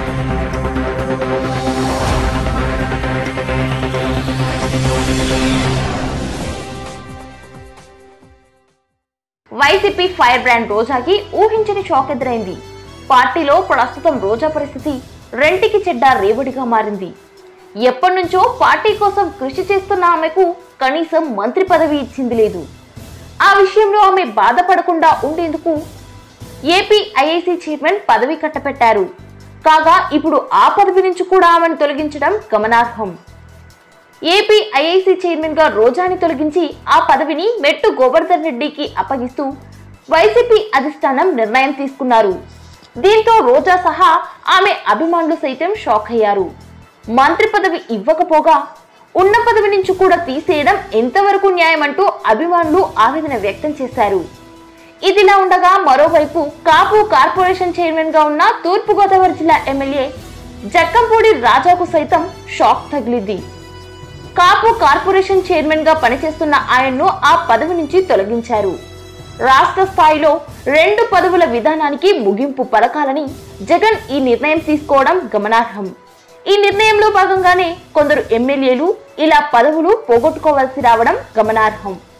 YCP fire brand రోజాకి ఊహించని shock ఎదురైంది పార్టీలో ప్రస్తుతం రోజా పరిస్థితి రెంటికి చెడ్డ రేవడిగా మారింది ఎప్పటి నుంచో పార్టీ కోసం కృషి చేస్తున్న ఆమెకు కనీసం మంత్రి పదవి ఇచ్చింది లేదు ఆ విషయంలో ఆమె బాధపడకుండా ఉండేందుకు ఏపీ ఐఐసి చైర్మన్ పదవి కట్టపెట్టారు కాగా ఇప్పుడు ఆ పదవి నుంచి కూడా ఆమెను తొలగించడం గమనార్హం ఏపీ ఐఐసి చైర్మన్ గా రోజాని తొలగించి ఆ పదవిని మెట్టు గోవర్ధన్ రెడ్డికి అప్పగిస్తూ వైసీపీ అధిష్టానం నిర్ణయం తీసుకున్నారు దీంతో రోజా సహా ఆమె అభిమానులు సైతం షాక్ అయ్యారు మంత్రి పదవి ఇవ్వకపోగా ఉన్న పదవి నుంచి కూడా తీసేయడం ఎంతవరకు న్యాయమంటూ అభిమానులు ఆవేదన వ్యక్తం చేశారు ఇదిలా ఉండగా మరోవైపు కాపు కార్పొరేషన్ చైర్మన్ గా ఉన్న తూర్పుగోదావరి జిల్లా ఎమ్మెల్యే జక్కంపూడి రాజాకు సైతం షాక్ తగిలింది కాపు కార్పొరేషన్ చైర్మన్ గా పనిచేస్తున్న ఆయన్ను ఆ పదవి నుంచి తొలగించారు రాష్ట్ర స్థాయిలో రెండు పదవుల విధానానికి ముగింపు పలకాలని జగన్ ఈ నిర్ణయం తీసుకోవడం గమనార్హం ఈ నిర్ణయంలో భాగంగానే కొందరు ఎమ్మెల్యేలు ఇలా పదవులు పోగొట్టుకోవాల్సి రావడం గమనార్హం